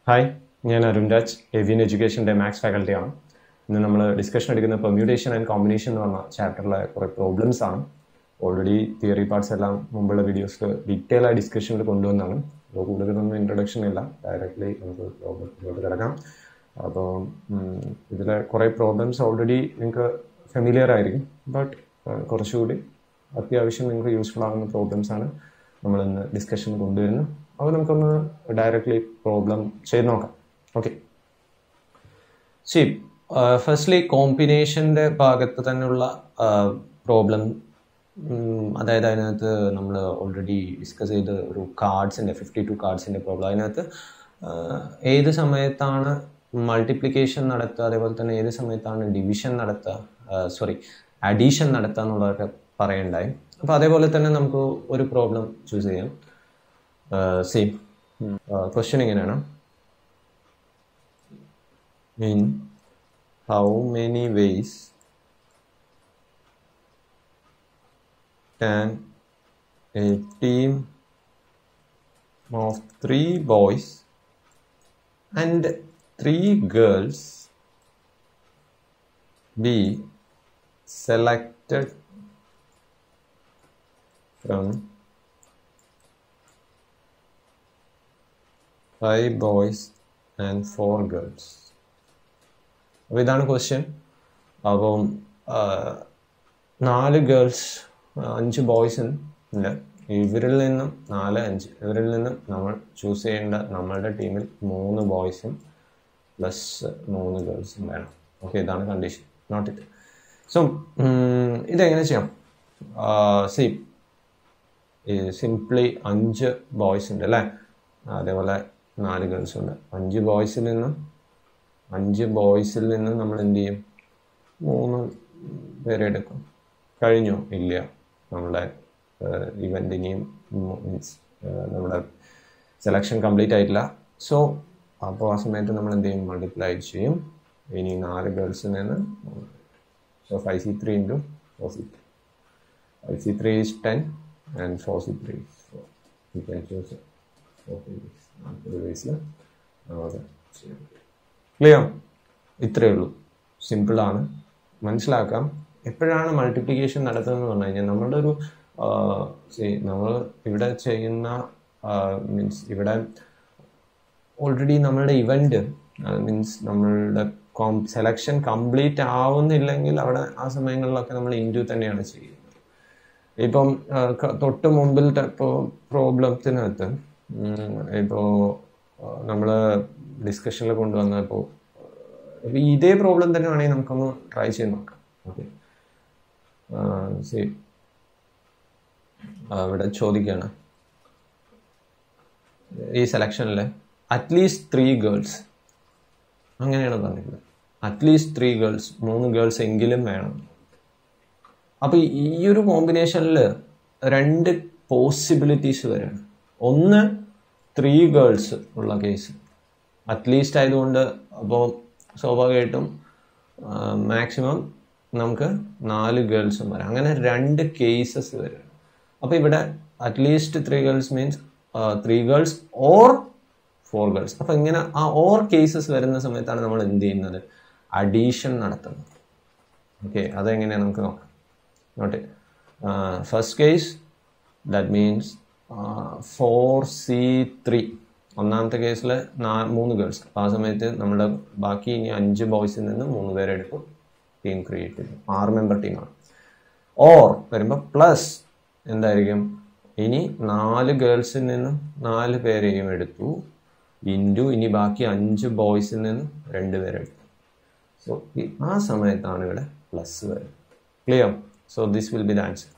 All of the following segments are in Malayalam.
ഹായ് ഞാൻ അരുൺ രാജ് ഏവിയൻ എഡ്യൂക്കേഷൻ്റെ മാത്സ് ഫാക്കൽറ്റിയാണ് ഇന്ന് നമ്മൾ ഡിസ്കഷൻ എടുക്കുന്ന പെർമ്യൂട്ടേഷൻ ആൻഡ് കോമ്പിനേഷൻ എന്ന് പറഞ്ഞ ചാപ്റ്ററിലെ കുറേ പ്രോബ്ലംസ് ആണ് ഓൾറെഡി തിയറി പാർട്സ് എല്ലാം മുമ്പുള്ള വീഡിയോസിൽ ഡീറ്റെയിൽ ആയി ഡിസ്കഷനിൽ കൊണ്ടുവന്നാണ് അപ്പോൾ കൂടുതലൊന്നും ഇൻട്രൊഡക്ഷൻ ഇല്ല ഡയറക്റ്റ്ലി നമുക്ക് പ്രോബ്ലത്തിലോട്ട് കിടക്കാം അപ്പോൾ ഇതിലെ കുറേ പ്രോബ്ലംസ് ഓൾറെഡി നിങ്ങൾക്ക് ഫെമിലിയർ ആയിരിക്കും ബട്ട് കുറച്ചുകൂടി അത്യാവശ്യം നിങ്ങൾക്ക് യൂസ്ഫുൾ ആകുന്ന പ്രോബ്ലംസ് ആണ് നമ്മൾ ഇന്ന് ഡിസ്കഷൻ കൊണ്ടുവരുന്നത് അപ്പോൾ നമുക്കൊന്ന് ഡയറക്റ്റ്ലി പ്രോബ്ലം ചെയ്ത് നോക്കാം ഓക്കെ സി ഫസ്റ്റ്ലി കോമ്പിനേഷൻ്റെ ഭാഗത്ത് തന്നെയുള്ള പ്രോബ്ലം അതായത് അതിനകത്ത് നമ്മൾ ഓൾറെഡി ഡിസ്കസ് ചെയ്ത് ഒരു കാർഡ്സിൻ്റെ ഫിഫ്റ്റി ടു കാർഡ്സിൻ്റെ പ്രോബ്ലം അതിനകത്ത് ഏത് സമയത്താണ് മൾട്ടിപ്ലിക്കേഷൻ നടത്തുക അതേപോലെ തന്നെ ഏത് സമയത്താണ് ഡിവിഷൻ നടത്തുക സോറി അഡീഷൻ നടത്തുക എന്നുള്ളതൊക്കെ പറയണ്ടായി അപ്പോൾ അതേപോലെ തന്നെ നമുക്ക് ഒരു പ്രോബ്ലം ചൂസ് ചെയ്യാം സെയിം ക്വസ്റ്റ്യൻ ഇങ്ങനെയാണ് in how many ways can a team of three boys and three girls be selected from five boys and four girls അപ്പോൾ ഇതാണ് ക്വസ്റ്റ്യൻ അപ്പം നാല് ഗേൾസ് അഞ്ച് ബോയ്സ് ഉണ്ട് ഇവരിൽ നിന്നും നാല് അഞ്ച് ഇവരിൽ നിന്നും നമ്മൾ ചൂസ് ചെയ്യേണ്ട നമ്മളുടെ ടീമിൽ മൂന്ന് ബോയ്സും പ്ലസ് മൂന്ന് ഗേൾസും വേണം ഓക്കെ ഇതാണ് കണ്ടീഷൻ നോട്ട് ഇറ്റ് സോ ഇതെങ്ങനെ ചെയ്യാം സി സിംപ്ലി അഞ്ച് ബോയ്സ് ഉണ്ട് അല്ലേ അതേപോലെ നാല് ഗേൾസ് ഉണ്ട് അഞ്ച് ബോയ്സിൽ നിന്നും അഞ്ച് ബോയ്സിൽ നിന്നും നമ്മൾ എന്ത് ചെയ്യും മൂന്ന് പേരെ എടുക്കും കഴിഞ്ഞോ ഇല്ല നമ്മുടെ ഇവൻ്റ് ഇനിയും മീൻസ് നമ്മുടെ സെലക്ഷൻ കംപ്ലീറ്റ് ആയിട്ടില്ല സോ അപ്പോൾ ആ സമയത്ത് നമ്മൾ എന്ത് ചെയ്യും മൾട്ടിപ്ലൈ ചെയ്യും ഇനി നാല് ഗേൾസിൽ നിന്ന് so five C three into four C three five C three is ten and four C three four you can choose four നാൽപ്പത് വയസ്സിൽ നമുക്ക് ചെയ്യാൻ പറ്റും ക്ലിയർ ഇത്രയേ ഉള്ളൂ സിമ്പിളാണ് മനസ്സിലാക്കാം എപ്പോഴാണ് മൾട്ടിപ്ലിക്കേഷൻ നടത്തുന്നതെന്ന് പറഞ്ഞു കഴിഞ്ഞാൽ നമ്മളുടെ ഒരു നമ്മൾ ഇവിടെ ചെയ്യുന്ന മീൻസ് ഇവിടെ ഓൾറെഡി നമ്മളുടെ ഇവൻ്റ് മീൻസ് നമ്മളുടെ കോം സെലക്ഷൻ കംപ്ലീറ്റ് ആവുന്നില്ലെങ്കിൽ അവിടെ ആ സമയങ്ങളിലൊക്കെ നമ്മൾ ഇൻഡു തന്നെയാണ് ചെയ്യുന്നത് ഇപ്പം തൊട്ട് മുമ്പിലത്തെ ഇപ്പോൾ പ്രോബ്ലത്തിനകത്ത് ഇപ്പോൾ നമ്മൾ ഡിസ്കഷനിൽ കൊണ്ടുവന്നപ്പോൾ ഇപ്പോൾ ഇതേ പ്രോബ്ലം തന്നെ വേണമെങ്കിൽ നമുക്കൊന്ന് ട്രൈ ചെയ്ത് നോക്കാം ഓക്കെ ശരി ഇവിടെ ചോദിക്കുകയാണ് ഈ സെലക്ഷനിൽ അറ്റ്ലീസ്റ്റ് ത്രീ ഗേൾസ് അങ്ങനെയാണ് പറഞ്ഞിട്ടുള്ളത് അറ്റ്ലീസ്റ്റ് ത്രീ ഗേൾസ് മൂന്ന് ഗേൾസ് എങ്കിലും വേണം അപ്പോൾ ഈ ഒരു കോമ്പിനേഷനിൽ രണ്ട് പോസിബിലിറ്റീസ് വരെയാണ് ഒന്ന് ത്രീ ഗേൾസ് ഉള്ള കേസ് അറ്റ്ലീസ്റ്റ് ആയതുകൊണ്ട് അപ്പോൾ സ്വാഭാവികമായിട്ടും മാക്സിമം നമുക്ക് നാല് ഗേൾസും വരാം അങ്ങനെ രണ്ട് കേസസ് വരും അപ്പോൾ ഇവിടെ at least three girls means three girls or four girls അപ്പോൾ ഇങ്ങനെ ആ ഓർ കേസസ് വരുന്ന സമയത്താണ് നമ്മൾ എന്ത് ചെയ്യുന്നത് അഡീഷൻ നടത്തുന്നത് ഓക്കെ അതെങ്ങനെയാണ് നമുക്ക് നോക്കാം note first case that means four C three ഒന്നാമത്തെ കേസിൽ നാ മൂന്ന് ഗേൾസ് അപ്പോൾ ആ സമയത്ത് നമ്മുടെ ബാക്കി ഇനി അഞ്ച് ബോയ്സിൽ നിന്ന് മൂന്ന് പേരെ എടുക്കും ടീം ക്രിയേറ്റ് ചെയ്യും ആറ് മെമ്പർ ടീമാണ് ഓർ വരുമ്പോൾ പ്ലസ് എന്തായിരിക്കും ഇനി നാല് ഗേൾസിൽ നിന്നും നാല് പേരെയും എടുത്തു ഇൻറ്റു ഇനി ബാക്കി അഞ്ച് ബോയ്സിൽ നിന്നും രണ്ട് പേരെ എടുത്തു സോ ആ സമയത്താണ് ഇവിടെ പ്ലസ് വരുന്നത് clear so this will be the answer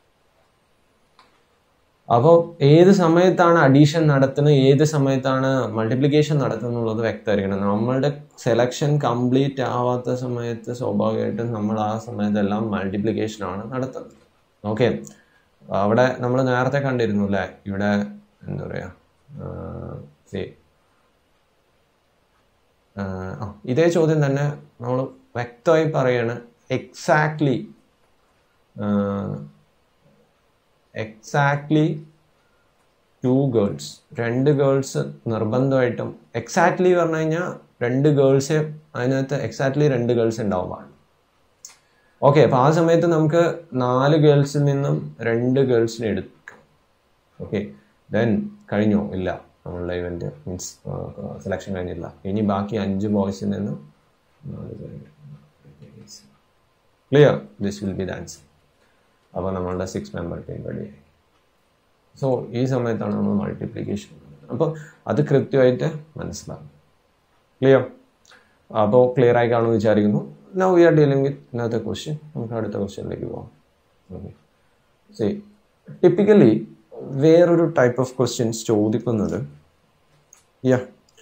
അപ്പോൾ ഏത് സമയത്താണ് അഡീഷൻ നടത്തുന്നത് ഏത് സമയത്താണ് മൾട്ടിപ്ലിക്കേഷൻ നടത്തുന്നത് എന്നുള്ളത് വ്യക്തമായിരിക്കണം നമ്മളുടെ സെലക്ഷൻ കംപ്ലീറ്റ് ആവാത്ത സമയത്ത് സ്വാഭാവികമായിട്ടും നമ്മൾ ആ സമയത്തെല്ലാം മൾട്ടിപ്ലിക്കേഷനാണ് നടത്തുന്നത് ഓക്കെ അവിടെ നമ്മൾ നേരത്തെ കണ്ടിരുന്നു അല്ലേ ഇവിടെ എന്താ പറയുക സേ ആ ഇതേ ചോദ്യം തന്നെ നമ്മൾ വ്യക്തമായി പറയാണ് എക്സാക്ട്ലി exactly ടു ഗേൾസ് രണ്ട് ഗേൾസ് നിർബന്ധമായിട്ടും എക്സാക്ട്ലി പറഞ്ഞു കഴിഞ്ഞാൽ രണ്ട് ഗേൾസേ അതിനകത്ത് എക്സാക്ട്ലി രണ്ട് ഗേൾസ് ഉണ്ടാവും പാടില്ല ഓക്കെ അപ്പോൾ ആ സമയത്ത് നമുക്ക് നാല് ഗേൾസിൽ നിന്നും രണ്ട് ഗേൾസിനെ എടുക്കാം ഓക്കെ ദെൻ കഴിഞ്ഞോ ഇല്ല നമ്മളുടെ ഇവന്റ് മീൻസ് സെലക്ഷൻ കഴിഞ്ഞില്ല ഇനി ബാക്കി അഞ്ച് ബോയ്സിൽ നിന്നും clear this will be the answer അപ്പോൾ നമ്മളുടെ സിക്സ് മെമ്പർ ടീം റെഡി ആയി സോ ഈ സമയത്താണ് നമ്മൾ മൾട്ടിപ്ലിക്കേഷൻ അപ്പോൾ അത് കൃത്യമായിട്ട് മനസ്സിലാകും ക്ലിയർ അപ്പോൾ ക്ലിയർ ആയി കാണുമെന്ന് വിചാരിക്കുന്നു now we are dealing with ഇന്നത്തെ ക്വസ്റ്റ്യൻ നമുക്ക് അടുത്ത ക്വസ്റ്റ്യനിലേക്ക് പോകാം ഓക്കെ സി ടിപ്പിക്കലി വേറൊരു ടൈപ്പ് ഓഫ് ക്വസ്റ്റ്യൻസ് ചോദിക്കുന്നത് യാ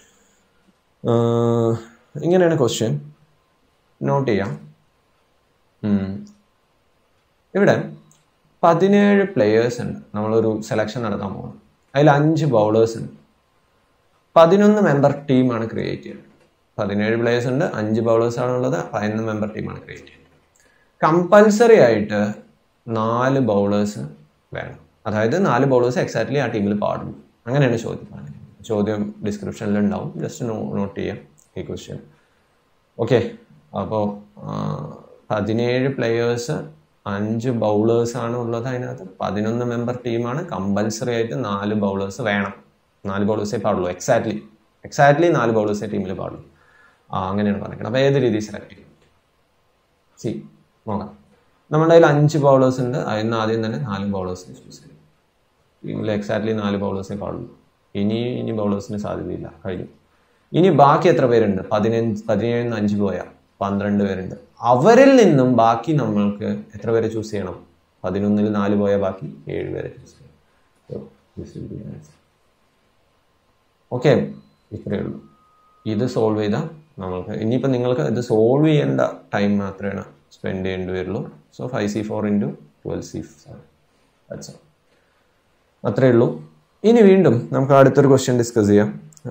ഇങ്ങനെയാണ് ക്വസ്റ്റ്യൻ നോട്ട് ചെയ്യാം ഉം. ഇവിടെ പതിനേഴ് പ്ലെയേഴ്സ് ഉണ്ട് നമ്മളൊരു സെലക്ഷൻ നടത്താൻ പോകുന്നത് അതിൽ അഞ്ച് ബൗളേഴ്സ് ഉണ്ട് പതിനൊന്ന് മെമ്പർ ടീമാണ് ക്രിയേറ്റ് ചെയ്യുന്നത് പതിനേഴ് പ്ലേയേഴ്സ് ഉണ്ട് അഞ്ച് ബൗളേഴ്സ് ആണുള്ളത് പതിനൊന്ന് മെമ്പർ ടീമാണ് ക്രിയേറ്റ് ചെയ്യുന്നത് കമ്പൽസറി ആയിട്ട് നാല് ബൗളേഴ്സ് വേണം അതായത് നാല് ബൗളേഴ്സ് എക്സാക്ട്ലി ആ ടീമിൽ പാടുള്ളൂ അങ്ങനെയാണ് ചോദ്യം പറഞ്ഞത് ചോദ്യം ഡിസ്ക്രിപ്ഷനിൽ ഉണ്ടാവും ജസ്റ്റ് നോട്ട് ചെയ്യാം ഈ ക്വസ്റ്റ്യൻ ഓക്കെ അപ്പോൾ പതിനേഴ് പ്ലെയേഴ്സ് അഞ്ച് ബൗളേഴ്സ് ആണ് ഉള്ളത് അതിനകത്ത് പതിനൊന്ന് മെമ്പർ ടീമാണ് കമ്പൽസറി ആയിട്ട് നാല് ബൗളേഴ്സ് വേണം നാല് ബൗളേഴ്സേ പാടുള്ളൂ എക്സാക്ട്ലി എക്സാക്ട്ലി നാല് ബൗളേഴ്സേ ടീമിൽ പാടുള്ളൂ ആ അങ്ങനെയാണ് പറഞ്ഞിരിക്കുന്നത് അപ്പോൾ ഏത് രീതിയിൽ സെലക്ട് ചെയ്യും സി നോക്കാം നമ്മുടെ കയ്യിൽ അഞ്ച് ബൗളേഴ്സ് ഉണ്ട് അതിന് ആദ്യം തന്നെ നാല് ബൗളേഴ്സിനെ ചൂസ് ചെയ്യും ടീമിൽ എക്സാക്ട്ലി നാല് ബൗളേഴ്സേ പാടുള്ളൂ ഇനി ഇനി ബൗളേഴ്സിന് സാധ്യതയില്ല കഴിഞ്ഞു ഇനി ബാക്കി എത്ര പേരുണ്ട് പതിനഞ്ച് പതിനേഴിൽ നിന്ന് അഞ്ച് പോയാൽ പന്ത്രണ്ട് പേരുണ്ട് അവരിൽ നിന്നും ബാക്കി നമ്മൾക്ക് എത്ര പേരെ ചൂസ് ചെയ്യണം പതിനൊന്നിൽ നാല് പോയാൽ ബാക്കി ഏഴ് പേരെ ചൂസ് ചെയ്യണം So, this will be the answer. Okay ഇത്രയേ ഉള്ളൂ ഇത് സോൾവ് ചെയ്താൽ നമ്മൾക്ക് ഇനിയിപ്പോൾ നിങ്ങൾക്ക് ഇത് സോൾവ് ചെയ്യേണ്ട ടൈം മാത്രമേ സ്പെൻഡ് ചെയ്യേണ്ടി വരുള്ളൂ so five C four into twelve C seven that's അത്രയേ ഉള്ളൂ ഇനി വീണ്ടും നമുക്ക് അടുത്തൊരു ക്വസ്റ്റ്യൻ ഡിസ്കസ് ചെയ്യാം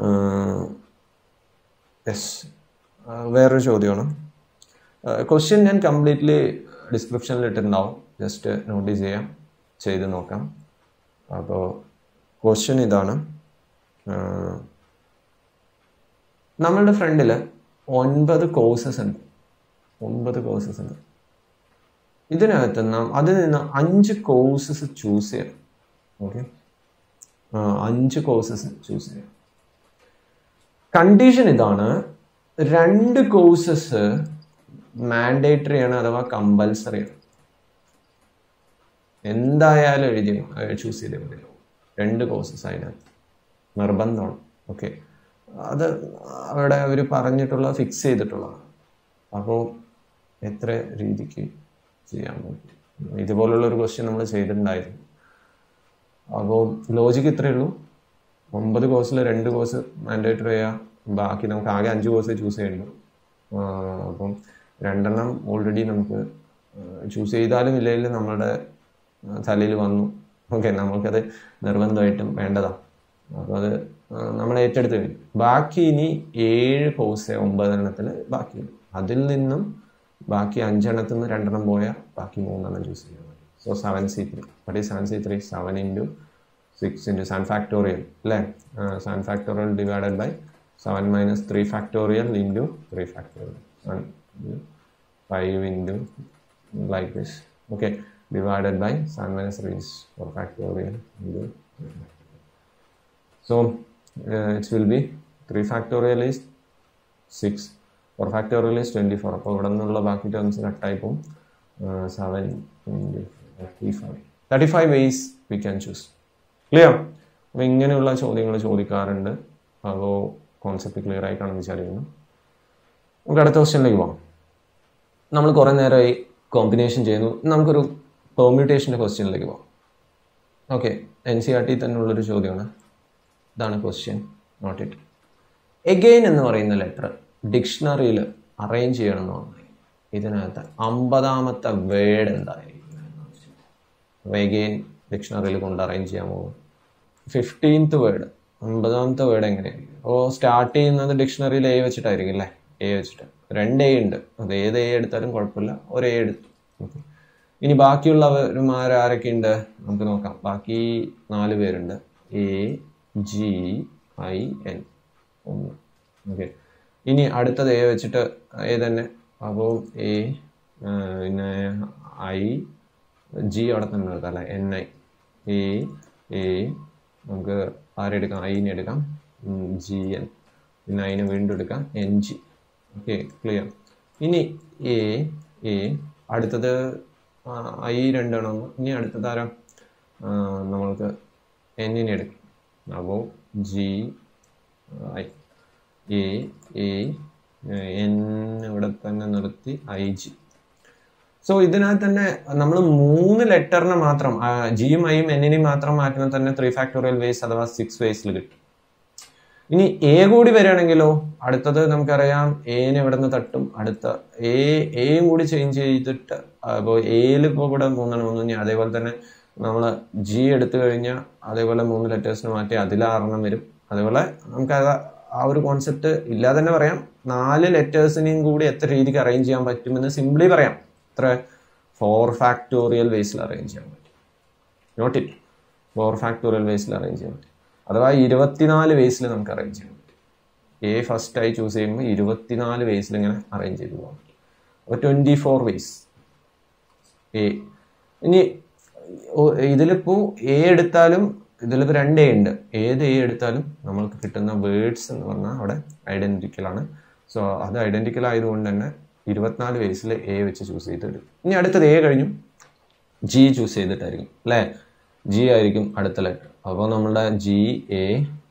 യെസ് വേറൊരു ചോദ്യമാണ് ക്വസ്റ്റ്യൻ ഞാൻ കംപ്ലീറ്റ്ലി ഡിസ്ക്രിപ്ഷനിൽ ഇട്ടിട്ടുണ്ടാവും ജസ്റ്റ് നോട്ടീസ് ചെയ്യാം ചെയ്ത് നോക്കാം അപ്പോൾ ക്വസ്റ്റ്യൻ ഇതാണ് ആഹ് നമ്മളുടെ ഫ്രണ്ടിൽ ഒൻപത് കോഴ്സസ് ഉണ്ട് ഒൻപത് കോഴ്സസ് ഉണ്ട് ഇതിനകത്ത് നാം അതിൽ നിന്ന് അഞ്ച് കോഴ്സസ് ചൂസ് ചെയ്യണം ഓക്കെ അഞ്ച് കോഴ്സസ് ചൂസ് ചെയ്യണം കണ്ടീഷൻ ഇതാണ് രണ്ട് കോഴ്സസ് മാൻഡേറ്ററി ആണ് അഥവാ കമ്പൽസറി ആണ് എന്തായാലും എഴുതി ചൂസ് ചെയ്തേ മതി രണ്ട് കോഴ്സസ് അതിനകത്ത് നിർബന്ധമാണ് ഓക്കെ അത് അവിടെ അവർ പറഞ്ഞിട്ടുള്ള ഫിക്സ് ചെയ്തിട്ടുള്ളതാണ് അപ്പോൾ എത്ര രീതിക്ക് ചെയ്യാൻ പറ്റും ഇതുപോലുള്ള ഒരു ക്വസ്റ്റ്യൻ നമ്മൾ ചെയ്തിട്ടുണ്ടായിരുന്നു അപ്പോൾ ലോജിക്ക് ഇത്രയേ ഉള്ളൂ ഒമ്പത് കോഴ്സിൽ രണ്ട് കോഴ്സ് മാൻഡേറ്ററി ചെയ്യാം ബാക്കി നമുക്ക് ആകെ അഞ്ച് കോഴ്സ് ചൂസ് ചെയ്യണ്ടു അപ്പം രണ്ടെണ്ണം ഓൾറെഡി നമുക്ക് ചൂസ് ചെയ്താലും ഇല്ലെങ്കിലും നമ്മളുടെ തലയിൽ വന്നു ഓക്കെ നമുക്കത് നിർബന്ധമായിട്ടും വേണ്ടതാണ് അപ്പോൾ അത് നമ്മൾ ഏറ്റെടുത്ത് കഴിഞ്ഞു ബാക്കി ഇനി ഏഴ് കോഴ്സ് ഒമ്പതെണ്ണത്തിൽ ബാക്കിയുണ്ട് അതിൽ നിന്നും ബാക്കി അഞ്ചെണ്ണത്തിൽ നിന്ന് രണ്ടെണ്ണം പോയാൽ ബാക്കി മൂന്നെണ്ണം ചൂസ് ചെയ്യാൻ മതി so seven C three what ഈ seven C three seven into six into seven factorial അല്ലേ seven factorial divided by seven minus three factorial into three factorial five into like this okay divided by 7 minus 3 is 4 factorial into so uh, it will be 3 factorial is 6 4 factorial is 24 അപ്പോൾ ഇവിടെ നിന്നുള്ള ബാക്കി ടേംസ് കട്ടായി പോകും seven thirty five thirty five ways we can choose clear അപ്പോൾ ഇങ്ങനെയുള്ള ചോദ്യങ്ങൾ ചോദിക്കാറുണ്ട് അപ്പോൾ കോൺസെപ്റ്റ് ക്ലിയർ ആയി കാണുമെന്ന് വിചാരിക്കുന്നു നമുക്ക് അടുത്ത ക്വസ്റ്റ്യനിലേക്ക് പോകാം നമ്മൾ കുറേ നേരമായി കോമ്പിനേഷൻ ചെയ്യുന്നു നമുക്കൊരു പെർമ്യൂട്ടേഷൻ്റെ ക്വസ്റ്റ്യനിലേക്ക് പോകാം okay N C R T തന്നെയുള്ളൊരു ചോദ്യമാണ് ഇതാണ് ക്വസ്റ്റ്യൻ നോട്ട് ഇറ്റ് എഗെയിൻ എന്ന് പറയുന്ന ലെറ്റർ ഡിക്ഷണറിയിൽ അറേഞ്ച് ചെയ്യണം എന്ന് പറഞ്ഞു ഇതിനകത്ത് അമ്പതാമത്തെ വേർഡ് എന്തായിരിക്കും അപ്പോൾ എഗെയിൻ ഡിക്ഷണറിയിൽ കൊണ്ട് അറേഞ്ച് ചെയ്യാൻ പോകും ഫിഫ്റ്റീൻത്ത് വേർഡ് അമ്പതാമത്തെ വേർഡ് എങ്ങനെയായിരിക്കും അപ്പോൾ സ്റ്റാർട്ട് ചെയ്യുന്നത് ഡിക്ഷണറിയിൽ എ വെച്ചിട്ടായിരിക്കും അല്ലേ എ വെച്ചിട്ട് രണ്ട് എ ഉണ്ട് അത് ഏത് എ എടുത്താലും കുഴപ്പമില്ല ഒരു എ എടുത്തു ഓക്കെ ഇനി ബാക്കിയുള്ളവന്മാർ ആരൊക്കെ ഉണ്ട് നമുക്ക് നോക്കാം ബാക്കി നാല് പേരുണ്ട് എ ജി ഐ എൻ ഒന്ന് ഓക്കെ ഇനി അടുത്തത് എ വെച്ചിട്ട് എ തന്നെ അപ്പോൾ എ പിന്നെ ഐ ജി അവിടെ തന്നെ എടുക്കാം അല്ലേ എൻ ഐ എ എ നമുക്ക് ആരെടുക്കാം ഐനെ എടുക്കാം ജി എൻ പിന്നെ അതിനെ വീണ്ടും എടുക്കാം എൻ ജി ഓക്കെ ക്ലിയർ ഇനി എ എ അടുത്തത് ഐ രണ്ടെണ്ണം ഇനി അടുത്തത് ആരാ ആ, നമ്മൾക്ക് എന്നിനെ എടുക്കാം അപ്പോൾ G I A A N ഇവിടെ തന്നെ നിർത്തി ഐ ജി സോ ഇതിനകത്ത് തന്നെ നമ്മൾ മൂന്ന് ലെറ്ററിനെ മാത്രം ജിയും ഐയും എന്നിനെയും മാത്രം മാറ്റുമ്പോൾ തന്നെ ത്രീ ഫാക്ടോറിയൽ വേസ് അഥവാ സിക്സ് വേസിൽ കിട്ടും ഇനി എ കൂടി വരികയാണെങ്കിലോ അടുത്തത് നമുക്കറിയാം എനെ ഇവിടെ നിന്ന് തട്ടും അടുത്ത എ എയും കൂടി ചേഞ്ച് ചെയ്തിട്ട് അപ്പോൾ എയിൽ ഇപ്പോൾ ഇവിടെ മൂന്നെണ്ണം വന്നു ഇനി അതേപോലെ തന്നെ നമ്മൾ ജി എടുത്തു കഴിഞ്ഞാൽ അതേപോലെ മൂന്ന് ലെറ്റേഴ്സിന് മാറ്റി അതിൽ ആറെണ്ണം വരും അതേപോലെ നമുക്ക് അത് ആ ഒരു കോൺസെപ്റ്റ് ഇല്ലാതെ തന്നെ പറയാം നാല് ലെറ്റേഴ്സിനെയും കൂടി എത്ര രീതിക്ക് അറേഞ്ച് ചെയ്യാൻ പറ്റുമെന്ന് സിംപ്ലി പറയാം എത്ര ഫോർ ഫാക്ടോറിയൽ വേസിൽ അറേഞ്ച് ചെയ്യാൻ പറ്റും note it four factorial ways arrange ചെയ്യാൻ പറ്റും അഥവാ ഇരുപത്തിനാല് വേസിൽ നമുക്ക് അറേഞ്ച് ചെയ്യാൻ പറ്റും എ ഫസ്റ്റ് ആയി ചൂസ് ചെയ്യുമ്പോൾ ഇരുപത്തിനാല് വേസിൽ ഇങ്ങനെ അറേഞ്ച് ചെയ്ത് പോകാൻ പറ്റും അപ്പോൾ ട്വൻറ്റി ഫോർ വേസ് എ ഇനി ഓ- ഇതിലിപ്പോ എ എടുത്താലും ഇതിലിപ്പോ രണ്ട് എ ഉണ്ട് ഏത് എ എടുത്താലും നമ്മൾക്ക് കിട്ടുന്ന വേർഡ്സ് എന്ന് പറഞ്ഞാൽ അവിടെ ഐഡന്റിക്കൽ ആണ് സോ അത് ഐഡന്റിക്കൽ ആയതുകൊണ്ട് തന്നെ ഇരുപത്തിനാല് വയസ്സിൽ എ വെച്ച് ചൂസ് ചെയ്തിടും ഇനി അടുത്തത് എ കഴിഞ്ഞു ജി ചൂസ് ചെയ്തിട്ടായിരിക്കും അല്ലേ ജി ആയിരിക്കും അടുത്ത ലെറ്റർ അപ്പോൾ നമ്മളുടെ G A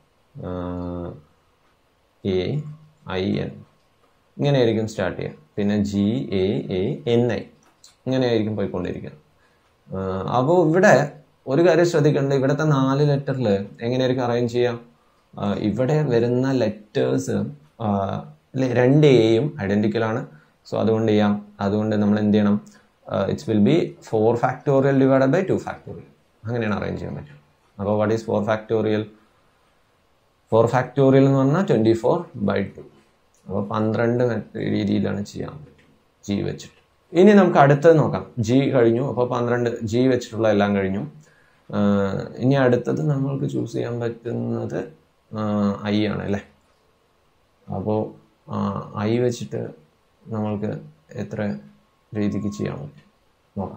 A I N ഇങ്ങനെയായിരിക്കും സ്റ്റാർട്ട് ചെയ്യുക പിന്നെ G A A N I ഇങ്ങനെയായിരിക്കും പോയിക്കൊണ്ടിരിക്കുക അപ്പോൾ ഇവിടെ ഒരു കാര്യം ശ്രദ്ധിക്കേണ്ടത് ഇവിടുത്തെ നാല് ലെറ്ററിൽ എങ്ങനെയായിരിക്കും അറേഞ്ച് ചെയ്യാം ആ, ഇവിടെ വരുന്ന ലെറ്റേഴ്സ് രണ്ട് എയും ഐഡന്റിക്കൽ ആണ് സോ അതുകൊണ്ട് ചെയ്യാം അതുകൊണ്ട് നമ്മൾ എന്ത് ചെയ്യണം it's will be four factorial divided by two factorial അങ്ങനെയാണ് അറേഞ്ച് ചെയ്യാൻ പറ്റും അപ്പോൾ what is four factorial four factorial എന്ന് പറഞ്ഞാൽ ട്വൻറ്റി ഫോർ ബൈ ടു അപ്പോൾ പന്ത്രണ്ട് മറ്റ് രീതിയിലാണ് ചെയ്യാൻ പറ്റും ജി വെച്ചിട്ട് ഇനി നമുക്ക് അടുത്തത് നോക്കാം ജി കഴിഞ്ഞു അപ്പോൾ പന്ത്രണ്ട് ജി വെച്ചിട്ടുള്ള എല്ലാം കഴിഞ്ഞു ആഹ് ഇനി അടുത്തത് നമ്മൾക്ക് ചൂസ് ചെയ്യാൻ പറ്റുന്നത് ഐ ആണ് അല്ലേ അപ്പോൾ ഐ വെച്ചിട്ട് നമ്മൾക്ക് എത്ര രീതിക്ക് ചെയ്യാൻ പറ്റും നോക്കാം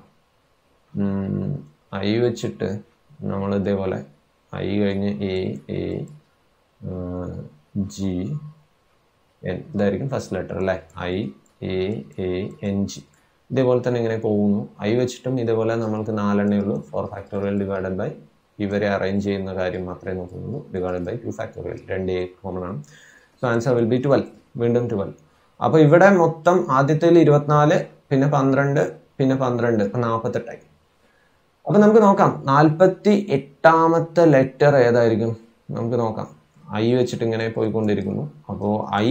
ഐ വെച്ചിട്ട് നമ്മൾ ഇതേപോലെ ഐ കഴിഞ്ഞ് എ എ ജി എൻ ഇതായിരിക്കും ഫസ്റ്റ് ലെറ്റർ അല്ലേ I A A N G ഇതേപോലെ തന്നെ ഇങ്ങനെ പോകുന്നു ഐ വെച്ചിട്ടും ഇതേപോലെ നമ്മൾക്ക് നാലെണ്ണേ ഉള്ളൂ ഫോർ ഫാക്ടോറിയൽ ഡിവൈഡഡ് ബൈ ഇവരെ അറേഞ്ച് ചെയ്യുന്ന കാര്യം മാത്രമേ നോക്കുന്നുള്ളൂ ഡിവൈഡഡ് ബൈ ടു ഫാക്ടോറിയൽ രണ്ട് എ കോമൺ ആണ് so answer will be twelve വീണ്ടും ട്വൽവ് അപ്പോൾ ഇവിടെ മൊത്തം ആദ്യത്തേൽ ഇരുപത്തിനാല് പിന്നെ പന്ത്രണ്ട് പിന്നെ പന്ത്രണ്ട് ഇപ്പം നാൽപ്പത്തെട്ടായി അപ്പൊ നമുക്ക് നോക്കാം നാൽപ്പത്തി എട്ടാമത്തെ ലെറ്റർ ഏതായിരിക്കും നമുക്ക് നോക്കാം ഐ വെച്ചിട്ട് ഇങ്ങനെ പോയിക്കൊണ്ടിരിക്കുന്നു അപ്പോൾ ഐ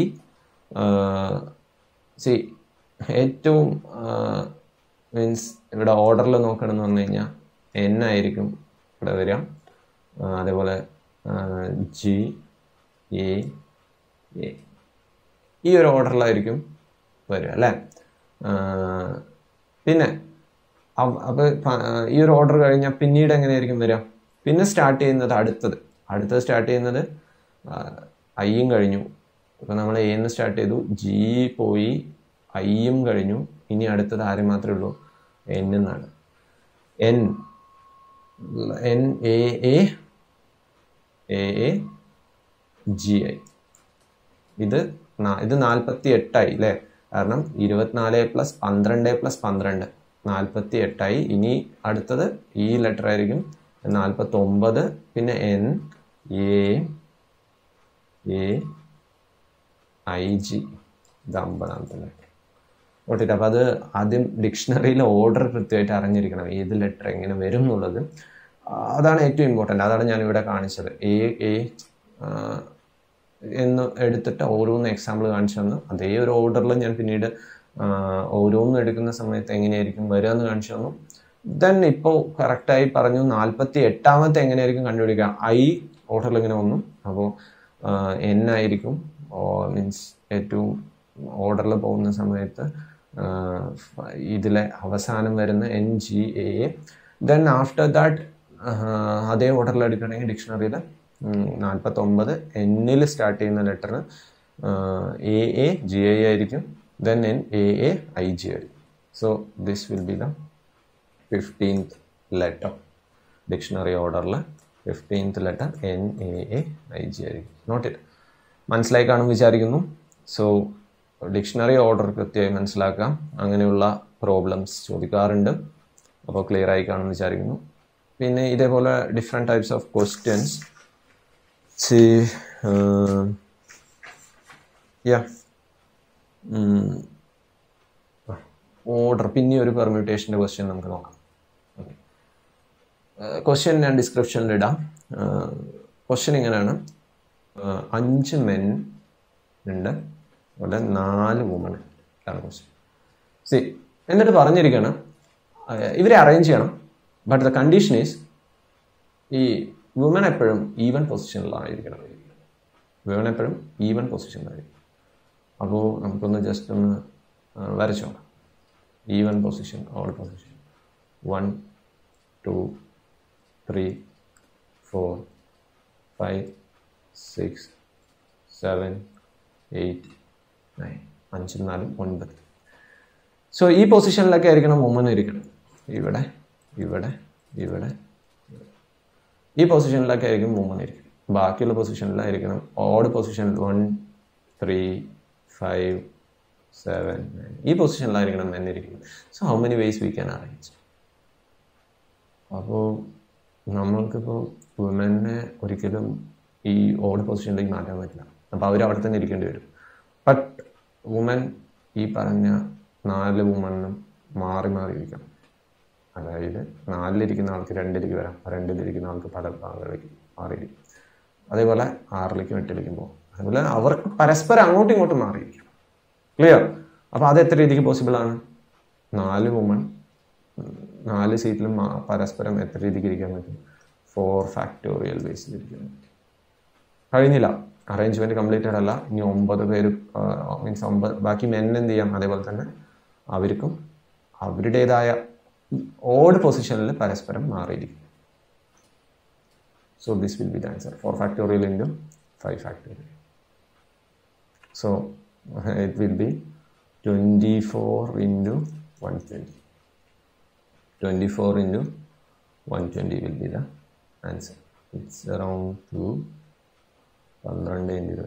സി ഏറ്റവും മീൻസ് ഇവിടെ ഓർഡറിൽ നോക്കണം എന്ന് പറഞ്ഞു കഴിഞ്ഞാൽ എൻ ആയിരിക്കും ഇവിടെ വരിക ആ, അതേപോലെ ജി എ എ ഈ ഒരു ഓർഡറിലായിരിക്കും വരിക അല്ലേ ആ, പിന്നെ അവ- അപ്പൊ പ- ഈ ഒരു ഓർഡർ കഴിഞ്ഞാൽ പിന്നീട് എങ്ങനെയായിരിക്കും വരിക പിന്നെ സ്റ്റാർട്ട് ചെയ്യുന്നത് അടുത്തത് അടുത്തത് സ്റ്റാർട്ട് ചെയ്യുന്നത് ഐയും കഴിഞ്ഞു ഇപ്പൊ നമ്മൾ എന്ന് സ്റ്റാർട്ട് ചെയ്തു ജി പോയി ഐയും കഴിഞ്ഞു ഇനി അടുത്തത് ആരും മാത്രമേ ഉള്ളൂ എൻ എന്നാണ് N N A A A A G I ഇത് നാ- ഇത് നാൽപ്പത്തി എട്ടായി അല്ലേ കാരണം ഇരുപത്തിനാല് പ്ലസ് പന്ത്രണ്ട് പ്ലസ് പന്ത്രണ്ട് നാൽപ്പത്തി എട്ടായി ഇനി അടുത്തത് ഈ ലെറ്റർ ആയിരിക്കും നാൽപ്പത്തി ഒമ്പത് പിന്നെ N A A I G ഇത് അമ്പതാമത്തെ ലെറ്റർ ഓട്ടിട്ട് അപ്പം അത് ആദ്യം ഡിക്ഷണറിയിലെ ഓർഡർ കൃത്യമായിട്ട് അറിഞ്ഞിരിക്കണം ഏത് ലെറ്റർ എങ്ങനെ വരും എന്നുള്ളത് ആ, അതാണ് ഏറ്റവും ഇമ്പോർട്ടൻ്റ് അതാണ് ഞാൻ ഇവിടെ കാണിച്ചത് എ എ എന്ന് എടുത്തിട്ട് ഓരോന്ന് എക്സാമ്പിൾ കാണിച്ചു തന്നു അതേ ഒരു ഓർഡറിൽ ഞാൻ പിന്നീട് ആ, ഓരോന്നും എടുക്കുന്ന സമയത്ത് എങ്ങനെയായിരിക്കും വരിക എന്ന് കാണിച്ചു തന്നു ദെൻ ഇപ്പോൾ കറക്റ്റായി പറഞ്ഞു നാൽപ്പത്തി എട്ടാമത്തെ എങ്ങനെയായിരിക്കും കണ്ടുപിടിക്കുക ഐ ഓർഡറിൽ ഇങ്ങനെ വന്നു അപ്പോൾ എൻ ആയിരിക്കും മീൻസ് ഏറ്റവും ഓർഡറിൽ പോകുന്ന സമയത്ത് ആ, ഇതിലെ അവസാനം വരുന്ന N G A then after that അതേ ഓർഡറിൽ എടുക്കുകയാണെങ്കിൽ ഡിക്ഷണറിയിൽ നാൽപ്പത്തൊമ്പത് എന്നിൽ സ്റ്റാർട്ട് ചെയ്യുന്ന letter A A G I ആയിരിക്കും then N A A I G ആയിരിക്കും so this will be the fifteenth letter dictionary ഓർഡറിൽ fifteenth letter N A A I G ആയിരിക്കും നോട്ട് ഇറ്റ് മനസ്സിലായി കാണും വിചാരിക്കുന്നു സോ ഡിക്ഷണറി ഓർഡർ കൃത്യമായി മനസ്സിലാക്കാം അങ്ങനെയുള്ള പ്രോബ്ലംസ് ചോദിക്കാറുണ്ട് അപ്പോൾ ക്ലിയർ ആയി കാണും വിചാരിക്കുന്നു പിന്നെ ഇതേപോലെ different types of questions yeah order പിന്നെ ഒരു പെർമ്യൂട്ടേഷൻ്റെ ക്വസ്റ്റ്യൻ നമുക്ക് നോക്കാം ക്വസ്റ്റ്യൻ ഞാൻ ഡിസ്ക്രിപ്ഷനിൽ ഇടാം ക്വസ്റ്റ്യൻ ഇങ്ങനെയാണ് ആഹ് അഞ്ച് മെൻ ഉണ്ട് അതുപോലെ നാല് വുമൺ ആണ് ക്വസ്റ്റ്യൻ സി എന്നിട്ട് പറഞ്ഞിരിക്കുകയാണ് ആഹ് ഇവരെ അറേഞ്ച് ചെയ്യണം ബട്ട് ദ കണ്ടീഷൻ ഈസ് ഈ വുമൻ എപ്പോഴും ഈവൻ പൊസിഷനിലായിരിക്കണം വുമൻ എപ്പോഴും ഈവൻ പൊസിഷനിലായിരിക്കും അപ്പോൾ നമുക്കൊന്ന് ജസ്റ്റ് ഒന്ന് ആഹ് വരച്ചു നോക്കാം even position odd position one two three four five six seven eight nine അഞ്ചും നാലും ഒൻപത് സോ ഈ പൊസിഷനിലൊക്കെ ആയിരിക്കണം വുമൻ ഇരിക്കണം ഇവിടെ ഇവിടെ ഇവിടെ ഈ പൊസിഷനിലൊക്കെ ആയിരിക്കും വുമൻ ഇരിക്കണം ബാക്കിയുള്ള പൊസിഷനിലായിരിക്കണം ഓഡ് പൊസിഷനിൽ one three five seven nine ഈ പൊസിഷനിലായിരിക്കണം മെൻ ഇരിക്കുന്നത് so how many ways we can arrange അപ്പോൾ നമ്മൾക്കിപ്പോൾ വുമനെ ഒരിക്കലും ഈ ഓഡ് പൊസിഷനിലേക്ക് മാറ്റാൻ പറ്റില്ല അപ്പോൾ അവർ അവിടെ തന്നെ ഇരിക്കേണ്ടി വരും ബട്ട് വുമൻ ഈ പറഞ്ഞ നാല് വുമണ്ണും മാറി മാറി ഇരിക്കണം അതായത് നാലിലിരിക്കുന്ന ആൾക്ക് രണ്ടിലേക്ക് വരാം രണ്ടിലിരിക്കുന്ന ആൾക്ക് പല ഭാഗങ്ങളിലേക്ക് മാറിയിരിക്കും അതേപോലെ ആറിലേക്കും എട്ടിലേക്കും പോകും അതുപോലെ അവർക്ക് പരസ്പരം അങ്ങോട്ടും ഇങ്ങോട്ടും മാറിയിരിക്കും ക്ലിയർ അപ്പോൾ അത് എത്ര രീതിക്ക് പോസിബിൾ ആണ് നാല് വുമൺ നാല് സീറ്റിലും മാ- പരസ്പരം എത്ര രീതിക്ക് ഇരിക്കാൻ പറ്റും ഫോർ ഫാക്ടോറിയൽ ബേസിൽ ഇരിക്കാൻ പറ്റും കഴിഞ്ഞില്ല അറേഞ്ച്മെന്റ് കംപ്ലീറ്റഡ് അല്ല ഇനി ഒമ്പത് പേര് മീൻസ് ഒമ്പത് ബാക്കി മെൻ എന്ത് ചെയ്യാം അതേപോലെ തന്നെ അവർക്കും അവരുടേതായ ഓഡ് പൊസിഷനിൽ പരസ്പരം മാറിയിരിക്കും so this will be the answer four factorial into five factorial so it will be twenty four into one twenty twenty four into one twenty will be the answer it's around two പന്ത്രണ്ട് into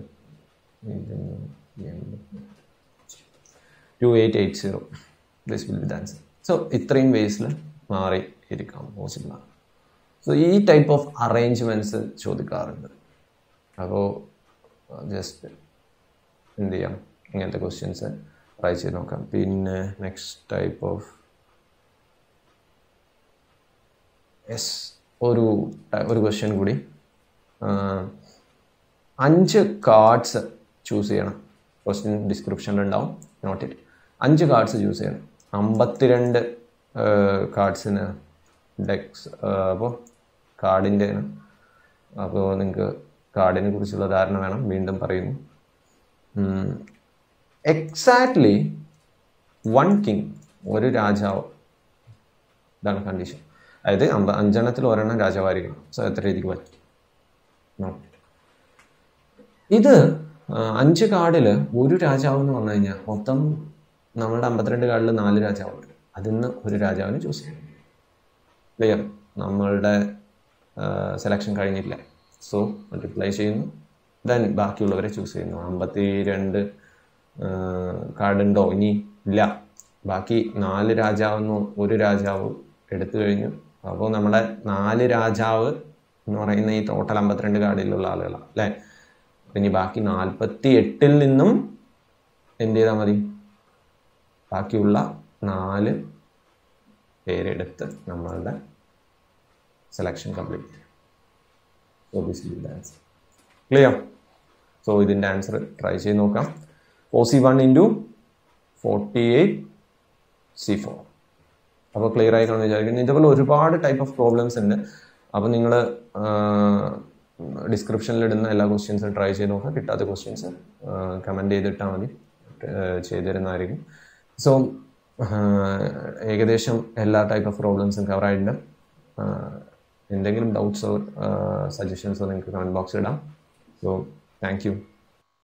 two eight eight zero this will be the answer so ഇത്രയും വേസിൽ മാറി ഇരിക്കാം പോസിബിളാണ് സോ ഈ ടൈപ്പ് ഓഫ് അറേഞ്ച്മെൻറ്റ്സ് ചോദിക്കാറുണ്ട് അപ്പോൾ ജസ്റ്റ് എന്ത് ചെയ്യാം ഇങ്ങനത്തെ ക്വസ്റ്റ്യൻസ് ട്രൈ ചെയ്ത് നോക്കാം പിന്നെ നെക്സ്റ്റ് ടൈപ്പ് ഓഫ് യെസ് ഒരു ഒരു ക്വസ്റ്റ്യൻ കൂടി ആ, അഞ്ച് കാർഡ്സ് ചൂസ് ചെയ്യണം ക്വസ്റ്റ്യൻ ഡിസ്ക്രിപ്ഷനിൽ ഉണ്ടാവും നോട്ട് ഇറ്റ് അഞ്ച് കാർഡ്സ് ചൂസ് ചെയ്യണം അമ്പത്തിരണ്ട് കാർഡ്സിന് ഡെക്സ് അപ്പോൾ കാർഡിൻ്റെ അപ്പോൾ നിങ്ങൾക്ക് കാർഡിനെ കുറിച്ചുള്ള ധാരണ വേണം വീണ്ടും പറയുന്നു എക്സാക്ട്ലി വൺ കിങ് ഒരു രാജാവ് ഇതാണ് കണ്ടീഷൻ അതായത് അമ്പ അഞ്ചെണ്ണത്തിൽ ഒരെണ്ണം രാജാവായിരിക്കണം സോ എത്ര രീതിക്ക് പറ്റും Not. ഇത് ആ, അഞ്ച് കാർഡിൽ ഒരു രാജാവ് എന്ന് പറഞ്ഞു കഴിഞ്ഞാൽ മൊത്തം നമ്മളുടെ അമ്പത്തിരണ്ട് കാർഡിൽ നാല് രാജാവുണ്ട് അതിൽ നിന്ന് ഒരു രാജാവിനെ ചൂസ് ചെയ്യണം ക്ലിയർ നമ്മളുടെ സെലക്ഷൻ കഴിഞ്ഞില്ല സോ മൾട്ടിപ്ലൈ ചെയ്യുന്നു ദെൻ ബാക്കിയുള്ളവരെ ചൂസ് ചെയ്യുന്നു അമ്പത്തി രണ്ട് കാർഡുണ്ടോ ഇനി ഇല്ല ബാക്കി നാല് രാജാവെന്ന് ഒരു രാജാവ് എടുത്തു കഴിഞ്ഞു അപ്പോൾ നമ്മുടെ നാല് രാജാവ് എന്ന് പറയുന്ന ഈ ടോട്ടൽ അമ്പത്തിരണ്ട് കാർഡിലുള്ള ആളുകളാണ് അല്ലേ ഇനി ബാക്കി നാൽപ്പത്തി എട്ടിൽ നിന്നും എന്ത് ചെയ്താൽ മതി ബാക്കിയുള്ള നാല് പേരെടുത്ത് നമ്മളുടെ സെലക്ഷൻ കംപ്ലീറ്റ് ചെയ്യാം so this is the answer clear so ഇതിൻ്റെ ആൻസർ ട്രൈ ചെയ്ത് നോക്കാം four C one into forty eight C four അപ്പോൾ ക്ലിയർ ആയി കാണുമെന്ന് വിചാരിക്കുന്നു ഇതുപോലെ ഒരുപാട് ടൈപ്പ് ഓഫ് പ്രോബ്ലംസ് ഉണ്ട് അപ്പോൾ നിങ്ങൾ ഡിസ്ക്രിപ്ഷനിൽ ഇടുന്ന എല്ലാ ക്വസ്റ്റ്യൻസും ട്രൈ ചെയ്ത് നോക്കുക കിട്ടാത്ത ക്വസ്റ്റ്യൻസ് കമൻറ്റ് ചെയ്തിട്ടാൽ മതി ചെയ്തു തരുന്നതായിരിക്കും സോ ഏകദേശം എല്ലാ ടൈപ്പ് ഓഫ് പ്രോബ്ലംസും കവർ ആയിട്ടുണ്ട് എന്തെങ്കിലും ഡൗട്ട്സോ സജഷൻസോ നിങ്ങൾക്ക് കമൻറ്റ് ബോക്സിൽ ഇടാം സോ താങ്ക് യു